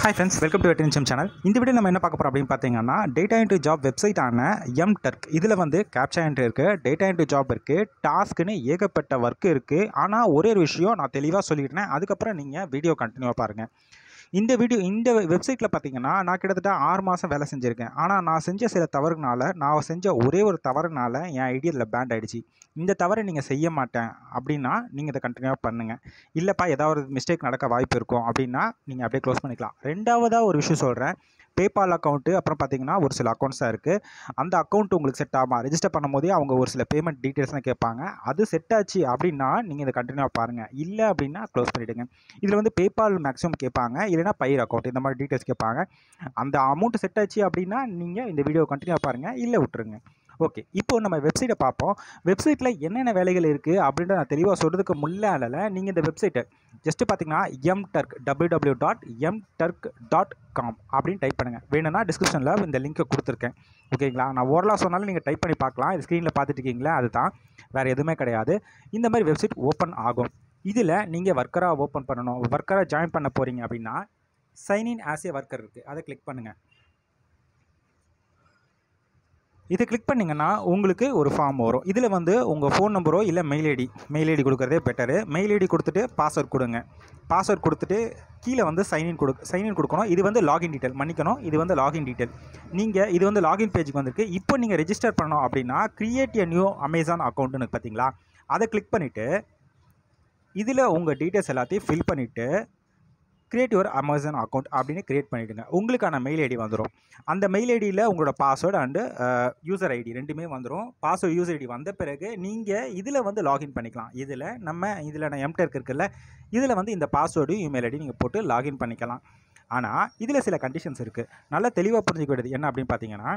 hi friends welcome to வெட்டினிச்சம் channel இந்த video நம்ம என்ன பார்க்க போகிறோம் அப்படின்னு பார்த்தீங்கன்னா டேட்டா என்ட்ரி ஜாப் வெப்சைட்டான எம் டர்க் இதில் வந்து கேப்சா என்ட்ரி இருக்குது டேட்டா என்ட்ரி ஜாப் இருக்குது டாஸ்க்குன்னு ஏகப்பட்ட ஒர்க் இருக்குது ஆனால் ஒரே ஒரு விஷயம் நான் தெளிவாக சொல்லிட்டேன் அதுக்கப்புறம் நீங்கள் வீடியோ கண்டினியூவாக பாருங்கள் இந்த வீடியோ இந்த வெப்சைட்டில் பார்த்தீங்கன்னா நான் கிட்டத்தட்ட ஆறு மாதம் வேலை செஞ்சுருக்கேன் ஆனால் நான் செஞ்ச சில தவறுனால நான் செஞ்ச ஒரே ஒரு தவறுனால என் ஐடி இதில் பேண்ட் ஆகிடுச்சு இந்த தவறை நீங்கள் செய்ய மாட்டேன் அப்படின்னா நீங்கள் இதை கண்டினியூவாக பண்ணுங்கள் இல்லைப்பா ஏதாவது ஒரு மிஸ்டேக் நடக்க வாய்ப்பு இருக்கும் அப்படின்னா நீங்கள் அப்படியே க்ளோஸ் பண்ணிக்கலாம் ரெண்டாவதாக ஒரு விஷயம் சொல்கிறேன் பேபால் அக்கௌண்ட்டு அப்புறம் பார்த்தீங்கன்னா ஒரு சில அக்கௌண்ட்ஸாக இருக்குது அந்த அக்கௌண்ட் உங்களுக்கு செட் ஆகாமல் ரெஜிஸ்டர் பண்ணும்போதே அவங்க ஒரு சில பேமெண்ட் டீட்டெயில்ஸ்லாம் கேட்பாங்க அது செட் ஆச்சு அப்படின்னா நீங்கள் இதை கண்டினியூவாக பாருங்கள் இல்லை அப்படின்னா க்ளோஸ் பண்ணிவிடுங்க இதில் வந்து பேபால் மேக்ஸிமம் கேட்பாங்க இல்லைனா பயிர் அக்கௌண்ட் இந்த மாதிரி டீட்டெயில்ஸ் கேட்பாங்க அந்த அமௌண்ட் செட் ஆச்சு அப்படின்னா நீங்கள் இந்த வீடியோ கண்டினியூ பாருங்கள் இல்லை விட்டுருங்க ஓகே இப்போ நம்ம வெப்சைட்டை பார்ப்போம் வெப்சைட்டில் என்னென்ன வேலைகள் இருக்குது அப்படின்றத நான் தெளிவாக சொல்கிறதுக்கு முன்னால நீங்கள் இந்த வெப்சைட்டை ஜஸ்ட்டு பார்த்தீங்கன்னா M Turk W W dot M Turk dot com அப்படின்னு டைப் பண்ணுங்கள் வேணும்னா டிஸ்கிரிப்ஷனில் இந்த லிங்க்கை கொடுத்துருக்கேன் ஓகேங்களா நான் ஓரலாக சொன்னாலும் நீங்கள் டைப் பண்ணி பார்க்கலாம் இது ஸ்க்ரீனில் பார்த்துட்டு இருக்கீங்களா அதுதான் வேறு எதுவுமே கிடையாது இந்த மாதிரி வெப்சைட் ஓப்பன் ஆகும் இதில் நீங்கள் ஒர்க்கராக ஓப்பன் பண்ணணும் ஒர்க்கராக ஜாயின் பண்ண போகிறீங்க அப்படின்னா சைன்இன் ஆஸ் ஏ ஒர்க்கர் இருக்குது அதை கிளிக் பண்ணுங்கள் இதை கிளிக் பண்ணிங்கன்னா உங்களுக்கு ஒரு ஃபார்ம் வரும் இதில் வந்து உங்கள் ஃபோன் நம்பரோ இல்லை மெயில் ஐடி மெயில் ஐடி கொடுக்குறதே பெட்டரு மெயில் ஐடி கொடுத்துட்டு பாஸ்வேர்ட் கொடுங்க பாஸ்வேர்ட் கொடுத்துட்டு கீழே வந்து சைன்இன் கொடு சைன்இன் கொடுக்கணும் இது வந்து லாகின் டீட்டெயில் மன்னிக்கணும் இது வந்து லாகின் டீட்டெயில் நீங்கள் இது வந்து லாகின் பேஜுக்கு வந்திருக்கு இப்போ நீங்கள் ரெஜிஸ்டர் பண்ணணும் அப்படின்னா கிரியேட் எ நியூ அமேசான் அக்கௌண்ட்டுன்னு பார்த்தீங்களா அதை கிளிக் பண்ணிவிட்டு இதில் உங்கள் டீட்டெயில்ஸ் எல்லாத்தையும் ஃபில் பண்ணிவிட்டு கிரியேட் யுவர் அமேசான் அக்கௌண்ட் அப்படின்னு கிரியேட் பண்ணிவிடுங்க உங்களுக்கான மெயில் ஐடி வந்துடும் அந்த மெயில் ஐடியில் உங்களோட பாஸ்வேர்டு அண்டு யூசர் ஐடி ரெண்டுமே வந்துடும் பாஸ்வேர்டு யூசர் ஐடி வந்த பிறகு நீங்கள் இதில் வந்து லாகின் பண்ணிக்கலாம் இதில் நம்ம இதில் நான் எம்டெர்க் இருக்குல்ல இதில் வந்து இந்த பாஸ்வேர்டு இமெயில் ஐடி நீங்கள் போட்டு லாகின் பண்ணிக்கலாம் ஆனால் இதில் சில கண்டிஷன்ஸ் இருக்குது நல்லா தெளிவாக புரிஞ்சுக்க வேண்டியது என்ன அப்படின்னு பார்த்தீங்கன்னா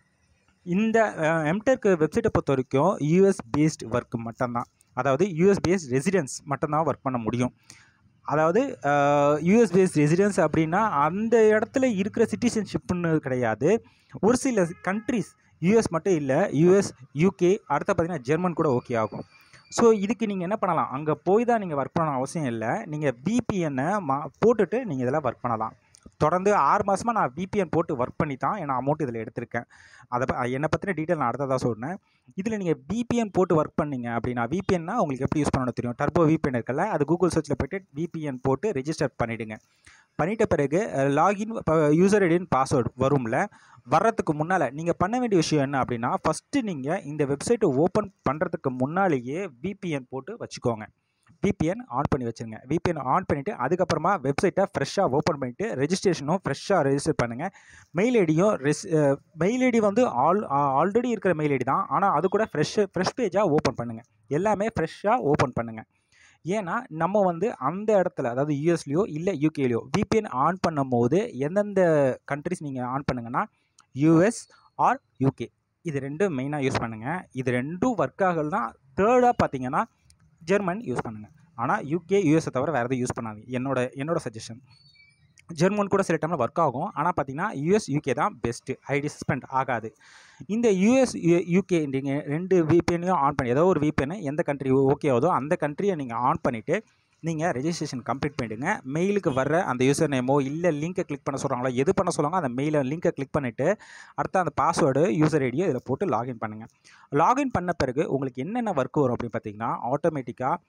இந்த எம்டெர்க் வெப்சைட்டை பொறுத்த வரைக்கும் யூஎஸ் பேஸ்ட் ஒர்க் மட்டும்தான் அதாவது யூஎஸ் பேஸ்ட் ரெசிடென்ஸ் மட்டும்தான் ஒர்க் பண்ண முடியும் அதாவது யூஎஸ் பேஸ் ரெசிடென்ஸ் அப்படின்னா அந்த இடத்துல இருக்கிற சிட்டிசன்ஷிப்னு கிடையாது ஒரு சில கண்ட்ரிஸ் யூஎஸ் மட்டும் இல்லை யூஎஸ் யூகே அடுத்த பார்த்திங்கன்னா ஜெர்மன் கூட ஓகே ஆகும் ஸோ இதுக்கு நீங்கள் என்ன பண்ணலாம் அங்கே போய் தான் நீங்கள் ஒர்க் பண்ணணும் அவசியம் இல்லை நீங்கள் விபிஎன்னை மா போட்டுட்டு நீங்கள் இதெல்லாம் ஒர்க் பண்ணலாம் தொடர்ந்து ஆறு மாதமாக நான் விபிஎன் போட்டு ஒர்க் பண்ணி தான் நான் அமௌண்ட் இதில் எடுத்திருக்கேன் அதை ப என்னை பற்றின டீட்டெயில் நான் அடுத்ததாக சொன்னேன் இதில் நீங்கள் விபிஎன் போட்டு ஒர்க் பண்ணீங்க அப்படின்னா விபிஎன்னா உங்களுக்கு எப்படி யூஸ் பண்ணணும் தெரியும் டர்போ விபிஎன் இருக்குல்ல அது கூகுள் சர்ச்சில் போய்ட்டு விபிஎன் போட்டு ரெஜிஸ்டர் பண்ணிவிடுங்க பண்ணிட்ட பிறகு லாகின் யூசர் ஐடின்னு பாஸ்வேர்டு வரும்ல வர்றதுக்கு முன்னால் நீங்கள் பண்ண வேண்டிய விஷயம் என்ன அப்படின்னா ஃபஸ்ட்டு நீங்கள் இந்த வெப்சைட்டை ஓப்பன் பண்ணுறதுக்கு முன்னாலேயே விபிஎன் போட்டு வச்சுக்கோங்க விபிஎன் ஆன் பண்ணி வச்சுருங்க விபிஎன் ஆன் பண்ணிவிட்டு அதுக்கப்புறமா வெப்சைட்டை ஃப்ரெஷ்ஷாக ஓப்பன் பண்ணிவிட்டு ரெஜிஸ்ட்ரேஷனும் ஃப்ரெஷ்ஷாக ரெஜிஸ்டர் பண்ணுங்கள் மெயில் ஐடியும் ரெஸ் மெயில் ஐடி வந்து ஆல் ஆல்ரெடி இருக்கிற மெயில் ஐடி தான் ஆனால் அது கூட ஃப்ரெஷ் ஃப்ரெஷ் பேஜாக ஓப்பன் பண்ணுங்கள் எல்லாமே ஃப்ரெஷ்ஷாக ஓப்பன் பண்ணுங்கள் ஏன்னா நம்ம வந்து அந்த இடத்துல அதாவது யூஎஸ்லேயோ இல்லை யூகேலையோ விபிஎன் ஆன் பண்ணும் போது எந்தெந்த கண்ட்ரிஸ் நீங்கள் ஆன் பண்ணுங்கன்னா யூஎஸ் ஆர் யூகே இது ரெண்டும் மெயினாக யூஸ் பண்ணுங்கள் இது ரெண்டும் ஒர்க் ஆகலாம் தேர்டாக பார்த்தீங்கன்னா ஜெர்மன் யூஸ் பண்ணுங்கள் ஆனால் யூகே யூஎஸை தவிர வேறு எதுவும் யூஸ் பண்ணாதீங்க என்னோட என்னோட சஜஷன் ஜெர்மன் கூட சில டைமில் ஒர்க் ஆகும் ஆனால் பார்த்தீங்கன்னா யூஎஸ் யூகே தான் பெஸ்ட்டு ஐடி சஸ்பெண்ட் ஆகாது இந்த யூஎஸ் யூகே நீங்கள் ரெண்டு விபிஎனையும் ஆன் பண்ணி ஏதோ ஒரு விபிஎனை எந்த கண்ட்ரி ஓகே ஆகுதோ அந்த கண்ட்ரியை நீங்கள் ஆன் பண்ணிவிட்டு நீங்கள் ரெஜிஸ்ட்ரேஷன் கம்ப்ளீட் பண்ணிவிடுங்க மெயிலுக்கு வர்ற அந்த யூசர் நேமோ இல்லை லிங்கை கிளிக் பண்ண சொல்கிறாங்களோ எது பண்ண சொல்லுவாங்க அந்த மெயிலை லிங்கை கிளிக் பண்ணிவிட்டு அடுத்த அந்த பாஸ்வேர்டு யூசர் ஐடியை இதில் போட்டு லாகின் பண்ணுங்கள் லாகின் பண்ண பிறகு உங்களுக்கு என்னென்ன ஒர்க் வரும் அப்படின்னு பார்த்தீங்கன்னா ஆட்டோமேட்டிக்காக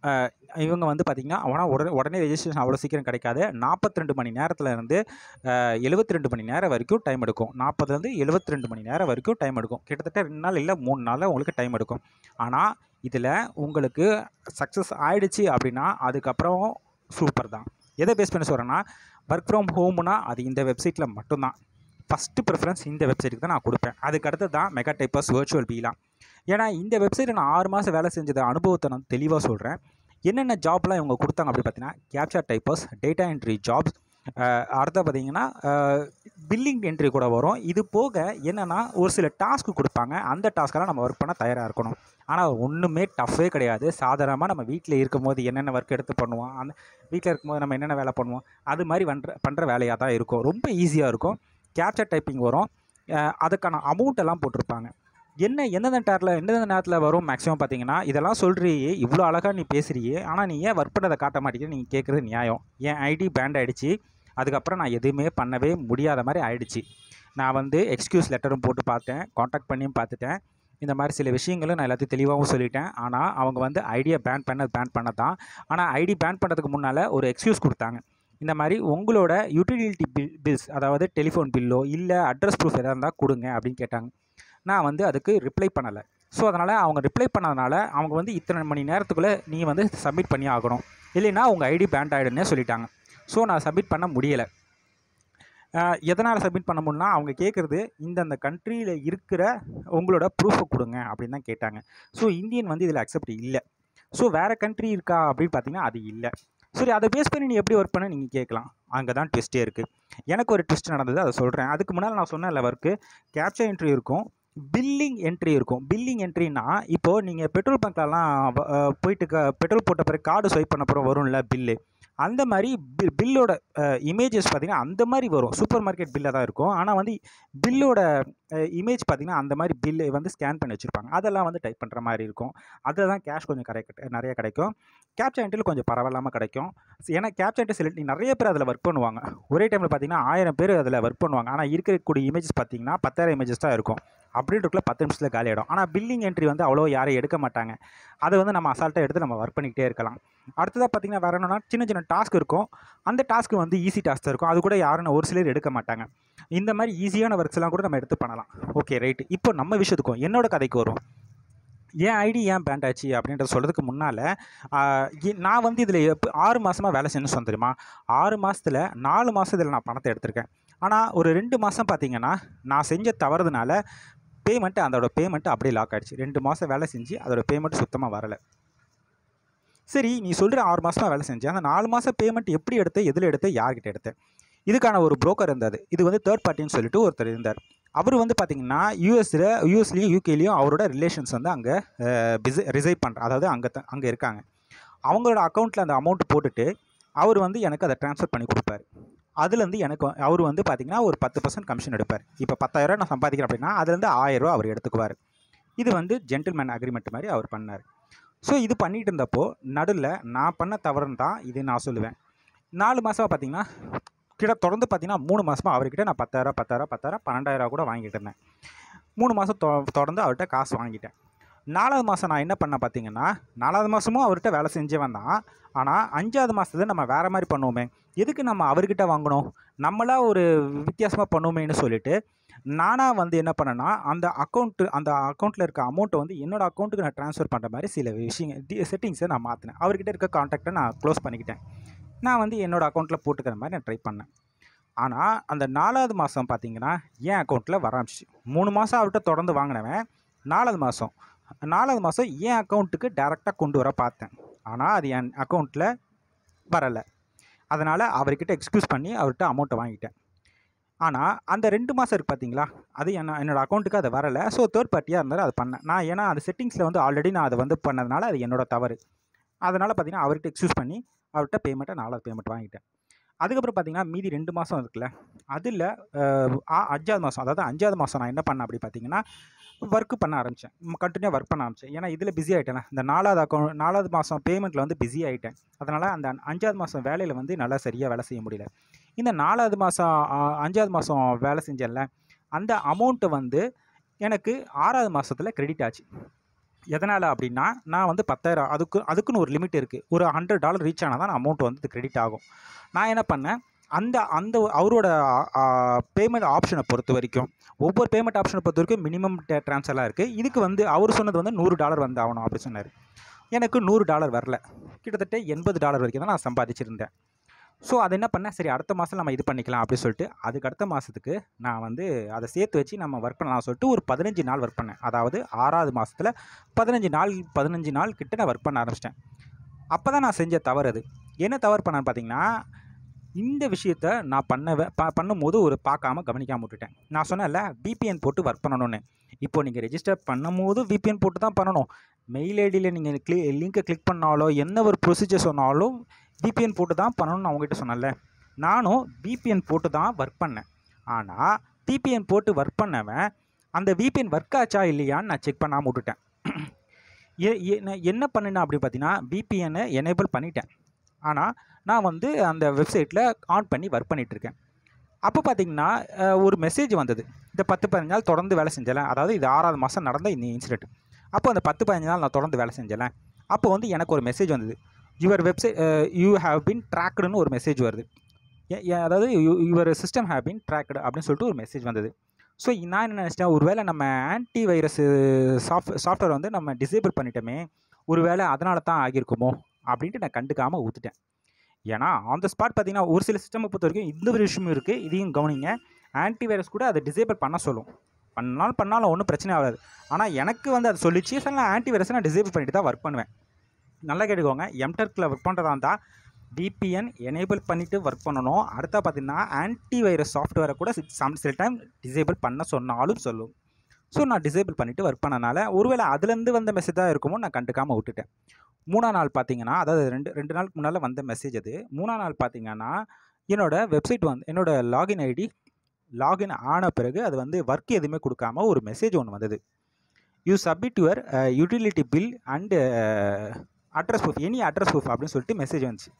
இவங்க வந்து பார்த்திங்கன்னா ஆனால் உடனே உடனே ரெஜிஸ்ட்ரேஷன் அவ்வளோ சீக்கிரம் கிடைக்காது நாற்பத்தி ரெண்டு மணி நேரத்தில் இருந்து எழுபத்தி ரெண்டு மணி நேரம் வரைக்கும் டைம் எடுக்கும் நாற்பதுலேருந்து எழுபத்தி ரெண்டு மணி நேரம் வரைக்கும் டைம் எடுக்கும் கிட்டத்தட்ட ரெண்டு நாள் இல்லை மூணு நாளில் உங்களுக்கு டைம் எடுக்கும் ஆனால் இதில் உங்களுக்கு சக்ஸஸ் ஆகிடுச்சு அப்படின்னா அதுக்கப்புறம் சூப்பர் தான் எதை பேஸ் பண்ணி சொல்கிறேன்னா ஒர்க் ஃப்ரம் ஹோம்னா அது இந்த வெப்சைட்டில் மட்டும்தான் ஃபஸ்ட்டு ப்ரிஃபரன்ஸ் இந்த வெப்சைட்டுக்கு தான் நான் கொடுப்பேன் அதுக்கு அடுத்து தான் மெகா டைப்பர்ஸ் வேர்ச்சுவல் பீலாம் ஏன்னா இந்த வெப்சைட்டில் நான் ஆறு மாதம் வேலை செஞ்சது அனுபவத்தை நான் தெளிவாக சொல்கிறேன் என்னென்ன ஜாப்லாம் இவங்க கொடுத்தாங்க அப்படி பார்த்தீங்கன்னா capture typers data entry jobs அடுத்த பார்த்தீங்கன்னா பில்லிங் என்ட்ரி கூட வரும் இது போக என்னென்னா ஒரு சில டாஸ்க்கு கொடுப்பாங்க அந்த டாஸ்க்கெல்லாம் நம்ம ஒர்க் பண்ண தயாராக இருக்கணும் ஆனால் ஒன்றுமே டஃப்பே கிடையாது சாதாரணமாக நம்ம வீட்டில் இருக்கும்போது என்னென்ன ஒர்க் எடுத்து பண்ணுவோம் அந்த வீட்டில் இருக்கும்போது நம்ம என்னென்ன வேலை பண்ணுவோம் அது மாதிரி பண்ணுற பண்ணுற வேலையாக தான் இருக்கும் ரொம்ப ஈஸியாக இருக்கும் கேப்சர் டைப்பிங் வரும் அதுக்கான அமௌண்ட் எல்லாம் போட்டிருப்பாங்க என்ன எந்தெந்த டேரில் எந்தெந்த நேரத்தில் வரும் மேக்ஸிமம் பார்த்தீங்கன்னா இதெல்லாம் சொல்கிறியே இவ்வளோ அழகாக நீ பேசுகிறியே ஆனால் நீ ஏன் ஒர்க் பண்ணதை காட்ட மாட்டேங்கிற நீங்கள் கேட்குறது நியாயம் என் ஐடி பேண்ட் ஆகிடுச்சு அதுக்கப்புறம் நான் எதுவுமே பண்ணவே முடியாத மாதிரி ஆயிடுச்சு நான் வந்து எக்ஸ்கியூஸ் லெட்டரும் போட்டு பார்த்தேன் காண்டாக்ட் பண்ணியும் பார்த்துட்டேன் இந்த மாதிரி சில விஷயங்களும் நான் எல்லாத்தையும் தெளிவாகவும் சொல்லிட்டேன் ஆனால் அவங்க வந்து ஐடியா பேன் பண்ண பேன் பண்ண தான் ஆனால் ஐடி பேன் பண்ணுறதுக்கு முன்னால் ஒரு எக்ஸ்கியூஸ் கொடுத்தாங்க இந்த மாதிரி உங்களோட யூட்டிலிட்டி பில் பில்ஸ் அதாவது டெலிஃபோன் பில்லோ இல்லை அட்ரஸ் ப்ரூஃப் எதாவது இருந்தால் கொடுங்க அப்படின்னு கேட்டாங்க நான் வந்து அதுக்கு ரிப்ளை பண்ணலை ஸோ அதனால் அவங்க ரிப்ளை பண்ணதுனால அவங்க வந்து இத்தனை மணி நேரத்துக்குள்ளே நீங்கள் வந்து சப்மிட் பண்ணி ஆகணும் இல்லைன்னா உங்கள் ஐடி பேண்ட் ஆகிடுன்னே சொல்லிட்டாங்க ஸோ நான் சப்மிட் பண்ண முடியலை எதனால் சப்மிட் பண்ண முடியும்னா அவங்க கேட்குறது இந்தந்த கண்ட்ரியில் இருக்கிற உங்களோட ப்ரூஃபை கொடுங்க அப்படின்னு தான் கேட்டாங்க ஸோ இந்தியன் வந்து இதில் அக்செப்ட் இல்லை ஸோ வேறு கண்ட்ரி இருக்கா அப்படின்னு பார்த்தீங்கன்னா அது இல்லை சரி அதை பேஸ் பண்ணி நீ எப்படி ஒர்க் பண்ண நீங்கள் கேட்கலாம் அங்கே தான் ட்விஸ்ட்டே இருக்குது எனக்கு ஒரு ட்விஸ்ட் நடந்தது அதை சொல்கிறேன் அதுக்கு முன்னால் நான் சொன்ன ஒர்க்கு கேப்சர் என்ட்ரி இருக்கும் பில்லிங் என்ட்ரி இருக்கும் பில்லிங் என்ட்ரினா இப்போது நீங்கள் பெட்ரோல் பங்க்லலாம் போயிட்டு க பெட்ரோல் போட்ட பிறகு கார்டு ஸ்வைப் பண்ண அப்புறம் வரும்ல பில்லு அந்த மாதிரி பில் பில்லோட இமேஜஸ் பார்த்திங்கன்னா அந்த மாதிரி வரும் சூப்பர் மார்க்கெட் பில்லாக தான் இருக்கும் ஆனால் வந்து பில்லோட இமேஜ் பார்த்திங்கன்னா அந்த மாதிரி பில்லு வந்து ஸ்கேன் பண்ணி வச்சுருப்பாங்க அதெல்லாம் வந்து டைப் பண்ணுற மாதிரி இருக்கும் அதில் தான் கேஷ் கொஞ்சம் கிடைக்க நிறைய கிடைக்கும் கேப்சா என்ட்ரியில் கொஞ்சம் பரவாயில்லாமல் கிடைக்கும் ஏன்னா கேப்சா என்ட்ரி செலக்ட் நிறைய பேர் அதில் ஒர்க் பண்ணுவாங்க ஒரே டைமில் பார்த்தீங்கன்னா ஆயிரம் பேர் அதில் ஒர்க் பண்ணுவாங்க ஆனால் இருக்கக்கூடிய இமேஜஸ் பார்த்தீங்கன்னா பத்தாயிரம் இமேஜஸ் தான் இருக்கும் அப்படின்றக்குள்ள பத்து நிமிஷத்தில் காலி ஆகிடும் ஆனால் பில்லிங் என்ட்ரி வந்து அவ்வளோ யாரும் எடுக்க மாட்டாங்க அதை வந்து நம்ம அசால்ட்டாக எடுத்து நம்ம ஒர்க் பண்ணிக்கிட்டே இருக்கலாம் அடுத்ததாக பார்த்தீங்கன்னா வேறு என்னன்னா சின்ன சின்ன டாஸ்க் இருக்கும் அந்த டாஸ்க் வந்து ஈஸி டாஸ்க் தான் இருக்கும் அது கூட யாரும் ஒரு சிலர் எடுக்க மாட்டாங்க இந்த மாதிரி ஈஸியான ஒர்க்ஸ் எல்லாம் கூட நம்ம எடுத்து பண்ணலாம் ஓகே ரைட் இப்போ நம்ம விஷயத்துக்கும் என்னோட கதைக்கு வரும் ஏன் ஐடி ஏன் பேண்ட் ஆச்சு அப்படின்றத சொல்கிறதுக்கு முன்னால் நான் வந்து இதில் எப்போ ஆறு மாதமாக வேலை செஞ்சு சொன்ன தெரியுமா ஆறு மாதத்தில் நாலு மாதத்தில் நான் பணத்தை எடுத்திருக்கேன் ஆனால் ஒரு ரெண்டு மாதம் பார்த்தீங்கன்னா நான் செஞ்ச தவறுதுனால பேமெண்ட்டு அதோட பேமெண்ட்டு அப்படியே லாக் ஆகிடுச்சு ரெண்டு மாதம் வேலை செஞ்சு அதோட பேமெண்ட் சுத்தமாக வரலை சரி நீ சொல்கிற ஆறு மாதமாக வேலை செஞ்சேன் அந்த நாலு மாதம் பேமெண்ட் எப்படி எடுத்த எதில் எடுத்த யார்கிட்ட எடுத்த இதுக்கான ஒரு புரோக்கர் இருந்தார் இது வந்து தேர்ட் பார்ட்டின்னு சொல்லிட்டு ஒருத்தர் இருந்தார் அவர் வந்து பார்த்திங்கன்னா யூஎஸில் யூஎஸ்லேயும் யூகேலேயும் அவரோட ரிலேஷன்ஸ் வந்து அங்கே பிசி ரிசைவ் பண்ணுற அதாவது அங்கே த அங்கே இருக்காங்க அவங்களோட அக்கௌண்ட்டில் அந்த அமௌண்ட் போட்டுட்டு அவர் வந்து எனக்கு அதை ட்ரான்ஸ்ஃபர் பண்ணி கொடுப்பாரு அதுலேருந்து எனக்கு அவர் வந்து பார்த்திங்கன்னா ஒரு பத்து பர்சன்ட் கமிஷன் எடுப்பார் இப்போ பத்தாயிரரூவா நான் சம்பாதிக்கிறேன் அப்படின்னா அதுலேருந்து ஆயிரரூவா அவர் எடுத்துக்குவார் இது வந்து ஜென்டில்மேன் அக்ரிமெண்ட் மாதிரி அவர் பண்ணார் ஸோ இது பண்ணிகிட்டு இருந்தப்போ நடுவில் நான் பண்ண தவறுன்னு தான் இது நான் சொல்லுவேன் நாலு மாதம் பார்த்தீங்கன்னா கிட்ட தொடர்ந்து பார்த்தீங்கன்னா மூணு மாதமாக அவர்கிட்ட நான் பத்தாயிரம் பத்தாயிரம் பத்தாயிரம் பன்னெண்டாயிரம் கூட வாங்கிட்டு இருந்தேன் மூணு மாதம் தொ தொடர்ந்து அவர்கிட்ட காசு வாங்கிட்டேன் நாலாவது மாதம் நான் என்ன பண்ணேன் பார்த்தீங்கன்னா நாலாவது மாதமும் அவர்கிட்ட வேலை செஞ்சவன் தான் ஆனால் அஞ்சாவது மாதத்துல நம்ம வேறு மாதிரி பண்ணுவோமே எதுக்கு நம்ம அவர்கிட்ட வாங்கணும் நம்மளா ஒரு வித்தியாசமாக பண்ணுவோமேன்னு சொல்லிட்டு நானாக வந்து என்ன பண்ணேன்னா அந்த அக்கௌண்ட்டு அந்த அக்கௌண்ட்டில் இருக்க அமௌண்ட்டை வந்து என்னோட அக்கௌண்ட்டுக்கு நான் ட்ரான்ஸ்ஃபர் பண்ணுற மாதிரி சில விஷயங்கள் செட்டிங்ஸை நான் மாற்றினேன் அவர்கிட்ட இருக்க காண்டாக்டை நான் க்ளோஸ் பண்ணிக்கிட்டேன் நான் வந்து என்னோடய அக்கௌண்ட்டில் போட்டுக்கிற மாதிரி நான் ட்ரை பண்ணேன் ஆனால் அந்த நாலாவது மாதம் பார்த்தீங்கன்னா என் அக்கௌண்ட்டில் வர ஆரம்பிச்சு மூணு மாதம் அவர்கிட்ட தொடர்ந்து வாங்கினவன் நாலாவது மாதம் நாலாவது மாதம் என் அக்கௌண்ட்டுக்கு டேரெக்டாக கொண்டு வர பார்த்தேன் ஆனால் அது என் அக்கௌண்ட்டில் வரலை அதனால் அவர்கிட்ட எக்ஸ்கியூஸ் பண்ணி அவர்கிட்ட அமௌண்ட்டை வாங்கிட்டேன் ஆனால் அந்த ரெண்டு மாதம் இருக்குது பார்த்தீங்களா அது என்ன என்னோடய அக்கௌண்ட்டுக்கு அது வரலை ஸோ தேர்ட் பார்ட்டியாக இருந்தாலும் அது பண்ணேன் நான் ஏன்னா அந்த செட்டிங்ஸில் வந்து ஆல்ரெடி நான் அதை வந்து பண்ணதுனால அது என்னோட தவறு அதனால் பார்த்தீங்கன்னா அவர்கிட்ட எக்ஸ்கியூஸ் பண்ணி அவர்கிட்ட பேமெண்ட்டை நாலாவது பேமெண்ட் வாங்கிட்டேன் அதுக்கப்புறம் பார்த்தீங்கன்னா மீதி ரெண்டு மாதம் இருக்குல்ல அதில் அஞ்சாவது மாதம் அதாவது அஞ்சாவது மாதம் நான் என்ன பண்ணேன் அப்படி பார்த்தீங்கன்னா ஒர்க்கு பண்ண ஆரம்பித்தேன் கண்டினியூ ஒர்க் பண்ண ஆரம்பித்தேன் ஏன்னா இதில் பிஸி ஆகிட்டேன் இந்த நாலாவது அக்கௌண்ட் நாலாவது மாதம் பேமெண்ட்டில் வந்து பிஸி ஆகிட்டேன் அதனால் அந்த அஞ்சாவது மாதம் வேலையில் வந்து நல்லா சரியாக வேலை செய்ய முடியல இந்த நாலாவது மாதம் அஞ்சாவது மாதம் வேலை செஞ்சேன்ல அந்த அமௌண்ட்டு வந்து எனக்கு ஆறாவது மாதத்தில் கிரெடிட் ஆச்சு எதனால் அப்படின்னா நான் வந்து பத்தாயிரம் அதுக்கு அதுக்குன்னு ஒரு லிமிட் இருக்குது ஒரு ஹண்ட்ரட் டாலர் ரீச் ஆனால் தான் அமௌண்ட் வந்து கிரெடிட் ஆகும் நான் என்ன பண்ணேன் அந்த அந்த அவரோட பேமெண்ட் ஆப்ஷனை பொறுத்த வரைக்கும் ஒவ்வொரு பேமெண்ட் ஆப்ஷனை பொறுத்த வரைக்கும் மினிமம் ட்ரான்ஸ்ஃபர்லாம் இருக்குது இதுக்கு வந்து அவர் சொன்னது வந்து நூறு டாலர் வந்து ஆகணும் அப்படி சொன்னார் எனக்கு நூறு டாலர் வரல கிட்டத்தட்ட எண்பது டாலர் வரைக்கும் தான் நான் சம்பாதிச்சிருந்தேன் ஸோ அது என்ன பண்ணேன் சரி அடுத்த மாதம் நம்ம இது பண்ணிக்கலாம் அப்படின்னு சொல்லிட்டு அதுக்கு அடுத்த மாதத்துக்கு நான் வந்து அதை சேர்த்து வச்சு நம்ம ஒர்க் பண்ணலாம் சொல்லிட்டு ஒரு பதினஞ்சு நாள் ஒர்க் பண்ணேன் அதாவது ஆறாவது மாதத்தில் பதினஞ்சு நாள் பதினஞ்சு நாள் கிட்ட நான் ஒர்க் பண்ண ஆரம்பிச்சிட்டேன் அப்போ தான் நான் செஞ்ச தவறு அது என்ன தவறு பண்ணேன்னு பார்த்தீங்கன்னா இந்த விஷயத்த நான் பண்ண ப பண்ணும்போது ஒரு பார்க்காம கவனிக்காமல் விட்டுட்டேன் நான் சொன்னேன்ல விபிஎன் போட்டு ஒர்க் பண்ணணும்னு இப்போ நீங்கள் ரெஜிஸ்டர் பண்ணும்போது விபிஎன் போட்டு தான் பண்ணணும் மெயில் ஐடியில் நீங்கள் கிளி லிங்க்கை கிளிக் பண்ணாலோ என்ன ஒரு ப்ரொசீஜர் சொன்னாலும் விபிஎன் போட்டு தான் பண்ணணும்னு நான் உங்ககிட்ட சொன்னேன்ல நானும் விபிஎன் போட்டு தான் ஒர்க் பண்ணேன் ஆனால் விபிஎன் போட்டு ஒர்க் பண்ணவன் அந்த விபிஎன் ஒர்க் ஆச்சா இல்லையான்னு நான் செக் பண்ணாமல் விட்டுட்டேன் ஏ நான் என்ன பண்ணினேன் அப்படி பார்த்தீங்கன்னா விபிஎனை எனேபிள் பண்ணிட்டேன் ஆனால் நான் வந்து அந்த வெப்சைட்டில் ஆன் பண்ணி ஒர்க் பண்ணிகிட்ருக்கேன் அப்போ பார்த்தீங்கன்னா அஹ், ஒரு மெசேஜ் வந்தது இந்த பத்து பதினஞ்சு நாள் தொடர்ந்து வேலை செஞ்சல அதாவது இது ஆறாவது மாதம் நடந்த இந்த இன்சிடென்ட் அப்போ அந்த பத்து பதினஞ்சு நாள் நான் தொடர்ந்து வேலை செஞ்சல அப்போ வந்து எனக்கு ஒரு மெசேஜ் வந்தது your website you have been ட்ராக்டுன்னு ஒரு மெசேஜ் வருது ஏ- ஏ- அதாவது your system have been tracked அப்படின்னு சொல்லிட்டு ஒரு மெசேஜ் வந்தது ஸோ நான் என்ன நினச்சிட்டேன் ஒருவேளை நம்ம ஆன்டி வைரஸ் சாஃப்ட் சாஃப்ட்வேர் வந்து நம்ம டிசேபிள் பண்ணிட்டோமே ஒருவேளை அதனால தான் ஆகியிருக்குமோ அப்படின்ட்டு நான் கண்டுக்காமல் ஊற்றிட்டேன் ஏன்னா ஆன் த ஸ்பாட் பார்த்தீங்கன்னா ஒரு சில சிஸ்டமை பொறுத்த வரைக்கும் இந்த ஒரு விஷயமும் இருக்குது இதையும் கவனிங்க ஆன்டி வைரஸ் கூட அதை டிசேபிள் பண்ண சொல்லும் பண்ணாலும் பண்ணாலும் ஒன்றும் பிரச்சனை ஆகாது ஆனால் எனக்கு வந்து அது சொல்லிச்சு சார் நான் ஆன்டி வைரஸை நான் டிசேபிள் பண்ணிட்டு தான் ஒர்க் பண்ணுவேன் நல்லா கேட்டுக்கோங்க எம்டெக்கில் ஒர்க் பண்ணுறதா இருந்தால் விபிஎன் எனேபிள் பண்ணிவிட்டு ஒர்க் பண்ணணும் அடுத்தா பார்த்தீங்கன்னா ஆன்டி வைரஸ் சாஃப்ட்வேரை கூட சி- சம் சில டைம் டிசேபிள் பண்ண சொன்னாலும் சொல்லும் ஸோ நான் டிசேபிள் பண்ணிவிட்டு ஒர்க் பண்ணனால ஒருவேளை அதுலேருந்து வந்த மெசேஜ் தான் இருக்குமோ நான் கண்டுக்காமல் விட்டுட்டேன் மூணாம் நாள் பார்த்தீங்கன்னா அதாவது ரெண்டு ரெண்டு நாளுக்கு முன்னால் வந்த மெசேஜ் அது மூணாம் நாள் பார்த்தீங்கன்னா என்னோட வெப்சைட் வந்து என்னோட லாகின் ஐடி லாகின் ஆன பிறகு அது வந்து ஒர்க் எதுவுமே கொடுக்காம ஒரு மெசேஜ் ஒன்று வந்தது you submit your utility bill and address proof any address proof அப்படின்னு சொல்லிட்டு மெசேஜ் வந்துச்சு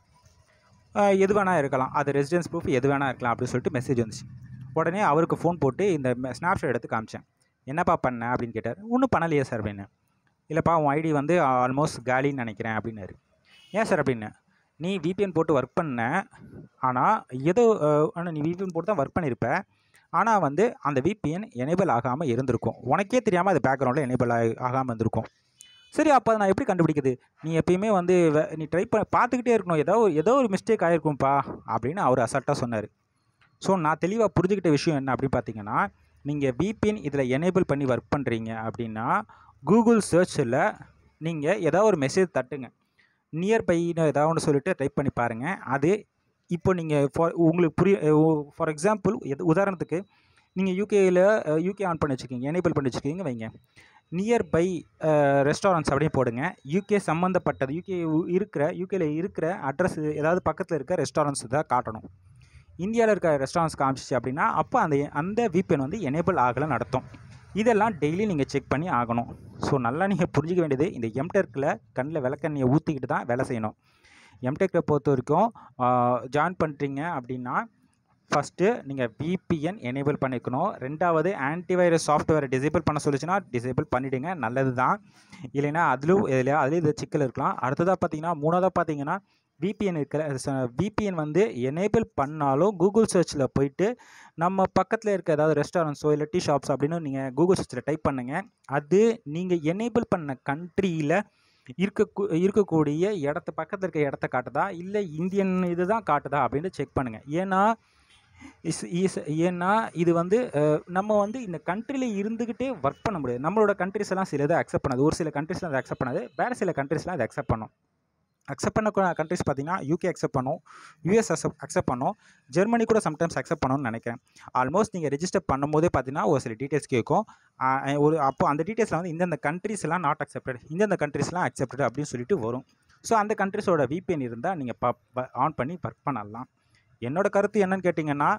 அஹ், எது வேணால் இருக்கலாம் அது ரெசிடென்ஸ் ப்ரூஃப் எது வேணால் இருக்கலாம் அப்படின்னு சொல்லிட்டு மெசேஜ் வந்துச்சு உடனே அவருக்கு ஃபோன் போட்டு இந்த ஸ்னாப்ஷாட் எடுத்து காமிச்சேன் என்னப்பா பண்ண அப்படின்னு கேட்டார் ஒன்றும் பண்ணலையே சார் அப்படின்னு இல்லைப்பா உன் ஐடி வந்து ஆல்மோஸ்ட் காலின்னு நினைக்கிறேன் அப்படின்னாரு ஏன் சார் அப்படின்னு நீ VPN போட்டு ஒர்க் பண்ண ஆனால் ஏதோ ஆனால் நீ VPN போட்டு தான் ஒர்க் பண்ணியிருப்ப ஆனால் வந்து அந்த VPN எனேபிள் ஆகாமல் இருந்திருக்கும் உனக்கே தெரியாமல் அது பேக்ரவுண்டில் எனேபிள் ஆகாமல் இருந்திருக்கும் சரி அப்போ நான் எப்படி கண்டுபிடிக்குது நீ எப்பயுமே வந்து வே- நீ ட்ரை பண்ண பார்த்துக்கிட்டே இருக்கணும் ஏதோ ஒரு- ஏதோ ஒரு மிஸ்டேக் ஆகிருக்கும்ப்பா அப்படின்னு அவர் அசால்ட்டாக சொன்னார் ஸோ நான் தெளிவாக புரிஞ்சுக்கிட்ட விஷயம் என்ன அப்படின்னு பார்த்தீங்கன்னா நீங்கள் VPN இதில் எனேபிள் பண்ணி ஒர்க் பண்ணுறீங்க அப்படின்னா கூகுள் சர்ச்சில் நீங்கள் ஏதாவது ஒரு மெசேஜ் தட்டுங்க நியர்பைன்னு ஏதாவது ஒன்று சொல்லிட்டு டைப் பண்ணி பாருங்கள் அது இப்போ நீங்கள் ஃபார் உங்களுக்கு புரிய ஃபார் எக்ஸாம்பிள் எது உதாரணத்துக்கு நீங்கள் யூகேயில் யூகே ஆன் பண்ணி வச்சுருக்கீங்க எனேபிள் பண்ணி வச்சுருக்கீங்க வைங்க நியர்பை ரெஸ்டாரண்ட்ஸ் அப்படியே போடுங்க யூகே சம்மந்தப்பட்டது யூகே இருக்கிற யூகேல இருக்கிற அட்ரஸ் ஏதாவது பக்கத்தில் இருக்க ரெஸ்டாரண்ட்ஸ் தான் காட்டணும் இந்தியாவில் இருக்க ரெஸ்டாரண்ட்ஸ் காமிச்சிச்சு அப்படின்னா அப்போ அந்த அந்த VPN வந்து எனேபிள் ஆகலை நடத்தும் இதெல்லாம் டெய்லி நீங்கள் செக் பண்ணி ஆகணும் ஸோ நல்லா நீங்கள் புரிஞ்சிக்க வேண்டியது இந்த எம்டெக்கில் கண்ணில் விளக்கண்ணியை ஊற்றிக்கிட்டு தான் வேலை செய்யணும் எம்டெக்கை பொறுத்த வரைக்கும் ஜாயின் பண்ணுறீங்க அப்படின்னா ஃபஸ்ட்டு நீங்கள் VPN எனேபிள் பண்ணிக்கணும் ரெண்டாவது ஆன்டிவைரஸ் சாஃப்ட்வேரை டிசேபிள் பண்ண சொல்லிச்சுன்னா டிசேபிள் பண்ணிவிடுங்க நல்லது தான் இல்லைன்னா அதிலும் இதுலையா அதுலேயும் இது சிக்கல் இருக்கலாம் அடுத்ததாக பார்த்தீங்கன்னா மூணாவதாக பார்த்தீங்கன்னா VPN இருக்கிற VPN வந்து எனேபிள் பண்ணாலும் கூகுள் சர்ச்சில் போயிட்டு நம்ம பக்கத்தில் இருக்க ஏதாவது ரெஸ்டாரண்ட்ஸோ இல்லை டீ ஷாப்ஸ் அப்படின்னு நீங்கள் கூகுள் சர்ச்சில் டைப் பண்ணுங்கள் அது நீங்கள் எனேபிள் பண்ண கண்ட்ரியில் இருக்க இருக்கக்கூடிய இடத்த பக்கத்தில் இருக்க இடத்த காட்டுதா இல்லை இந்தியன் இது தான் காட்டுதா அப்படின்னு செக் பண்ணுங்கள் ஏன்னா இஸ் இஸ் ஏன்னா இது வந்து அஹ், நம்ம வந்து இந்த கண்ட்ரியில் இருந்துக்கிட்டே ஒர்க் பண்ண முடியாது நம்மளோட கண்ட்ரிஸ் எல்லாம் சில இதை அக்செப்ட் பண்ணாது ஒரு சில கண்ட்ரிஸ்லாம் அதை அக்செப்ட் பண்ணாது வேறு சில கண்ட்ரிஸ்லாம் அதை அக்செப்ட் பண்ணும் அக்செப்ட் பண்ண கண்ட்ரிஸ் பார்த்தீங்கன்னா யூகே அக்செப்ட் பண்ணும் யூஎஸ் அக்செப்ட் அக்செப்ட் பண்ணும் ஜெர்மனி கூட சம்டைம்ஸ் அக்செப்ட் பண்ணணும்னு நினைக்கிறேன் ஆல்மோஸ்ட் நீங்கள் ரெஜிஸ்டர் பண்ணும்போதே பார்த்தீங்கன்னா ஒரு சில டீட்டெயில்ஸ் கேட்கும் ஆஹ் ஒரு அப்போ அந்த டீட்டெயில்ஸில் வந்து இந்தந்த கண்ட்ரிஸ் எல்லாம் நாட் அக்செப்டட் இந்தந்த கண்ட்ரிஸ்லாம் அக்செப்டட் அப்படின்னு சொல்லிட்டு வரும் ஸோ அந்த கண்ட்ரிஸோட VPN இருந்தால் நீங்கள் ப ஆன் பண்ணி ஒர்க் பண்ணலாம் என்னோட கருத்து என்னன்னு கேட்டிங்கன்னா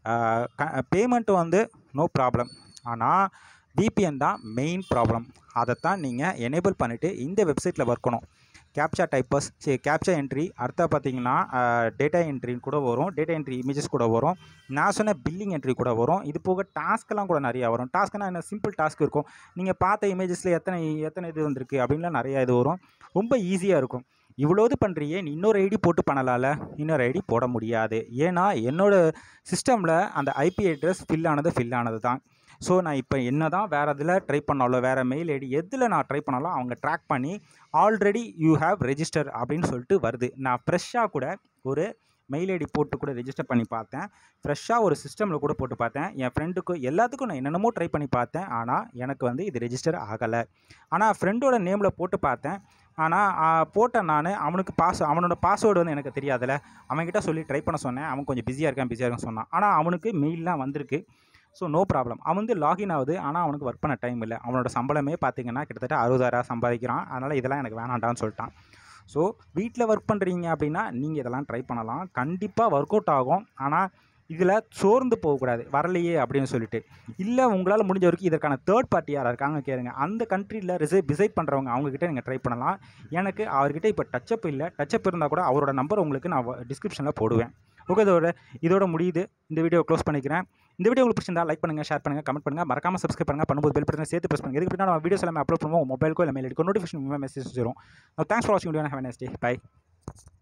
பேமெண்ட் வந்து நோ ப்ராப்ளம் ஆனால் VPN தான் மெயின் ப்ராப்ளம் அதைத்தான் நீங்கள் எனேபிள் பண்ணிவிட்டு இந்த வெப்சைட்டில் ஒர்க்கணும் கேப்சா டைப்பர்ஸ் சரி கேப்சா என்ட்ரி அடுத்தா பார்த்தீங்கன்னா டேட்டா என்ட்ரின்னு கூட வரும் டேட்டா என்ட்ரி இமேஜஸ் கூட வரும் நான் சொன்ன பில்லிங் என்ட்ரி கூட வரும் இது போக டாஸ்க்கெல்லாம் கூட நிறையா வரும் டாஸ்க்னா என்ன சிம்பிள் டாஸ்க் இருக்கும் நீங்கள் பார்த்த இமேஜஸில் எத்தனை எத்தனை இது வந்திருக்கு அப்படின்லாம் நிறையா இது வரும் ரொம்ப ஈஸியாக இருக்கும் இவ்வளோ இது பண்ணுறியே நீ இன்னொரு ஐடி போட்டு பண்ணலாம்ல இன்னொரு ஐடி போட முடியாது ஏன்னா என்னோட சிஸ்டமில் அந்த ஐபி அட்ரஸ் ஃபில் ஆனது ஃபில் ஆனது தான் ஸோ நான் இப்போ என்ன தான் வேறு இதில் ட்ரை பண்ணாலும் வேறு மெயில் ஐடி எதில் நான் ட்ரை பண்ணாலும் அவங்க ட்ராக் பண்ணி ஆல்ரெடி யூ ஹேவ் ரெஜிஸ்டர் அப்படின்னு சொல்லிட்டு வருது நான் ஃப்ரெஷ்ஷாக கூட ஒரு மெயில் ஐடி போட்டு கூட ரெஜிஸ்டர் பண்ணி பார்த்தேன் ஃப்ரெஷ்ஷாக ஒரு சிஸ்டமில் கூட போட்டு பார்த்தேன் என் ஃப்ரெண்டுக்கு எல்லாத்துக்கும் நான் என்னென்னமோ ட்ரை பண்ணி பார்த்தேன் ஆனால் எனக்கு வந்து இது ரெஜிஸ்டர் ஆகலை ஆனால் ஃப்ரெண்டோட நேமில் போட்டு பார்த்தேன் ஆனால் போட்டேன் நான் அவனுக்கு பாஸ் அவனோட பாஸ்வேர்டு வந்து எனக்கு தெரியாதுல்ல அவன்கிட்ட சொல்லி ட்ரை பண்ண சொன்னேன் அவன் கொஞ்சம் பிஸியாக இருக்கான் பிஸியாக இருக்கான்னு சொன்னான் ஆனால் அவனுக்கு மெயிலெலாம் வந்திருக்கு ஸோ நோ ப்ராப்ளம் அவன் வந்து லாகின் ஆகுது ஆனால் அவனுக்கு ஒர்க் பண்ண டைம் இல்லை அவனோட சம்பளமே பார்த்தீங்கன்னா கிட்டத்தட்ட அறுபதாயிரம் சம்பாதிக்கிறான் அதனால் இதெல்லாம் எனக்கு வேணாண்டான்னு சொல்லிட்டான் ஸோ வீட்டில் ஒர்க் பண்ணுறீங்க அப்படின்னா நீங்கள் இதெல்லாம் ட்ரை பண்ணலாம் கண்டிப்பாக ஒர்க் அவுட் ஆகும் ஆனால் இதில் சோர்ந்து போகக்கூடாது வரலையே அப்படின்னு சொல்லிட்டு இல்லை உங்களால் முடிஞ்ச வரைக்கும் இதற்கான தேர்ட் பார்ட்டி யாராக இருக்காங்க கேளுங்க அந்த கண்ட்ரியில் ரிசைட் டிசைட் பண்ணுறவங்க அவங்கக்கிட்ட நீங்கள் ட்ரை பண்ணலாம் எனக்கு அவர்கிட்ட இப்போ டச்சப் இல்லை டச்சப் இருந்தால் கூட அவரோட நம்பர் உங்களுக்கு நான் டிஸ்கிரிப்ஷனில் போடுவேன் ஓகே இதோட இதோட முடியுது இந்த வீடியோ க்ளோஸ் பண்ணிக்கிறேன் இந்த வீடியோ உங்களுக்கு பிடிச்சிருந்தா லைக் பண்ணுங்கள் ஷேர் பண்ணுங்கள் கமெண்ட் பண்ணுங்கள் மறக்காம சப்ஸ்கிரைப் பண்ணுங்கள் பண்ணும்போது பெல் பட்டன் சேர்த்து ப்ரெஸ் பண்ணுங்கள் இதுக்கு பின்னாடி நம்ம வீடியோஸ் எல்லாமே அப்லோட் பண்ணுவோம் மொபைலுக்கோ இல்லை மெயில் அடிக்கும் நோட்டிஃபிகேஷன் மெசேஜ் வரும் தேங்க்ஸ் ஃபார் வாட்சிங் video have next day by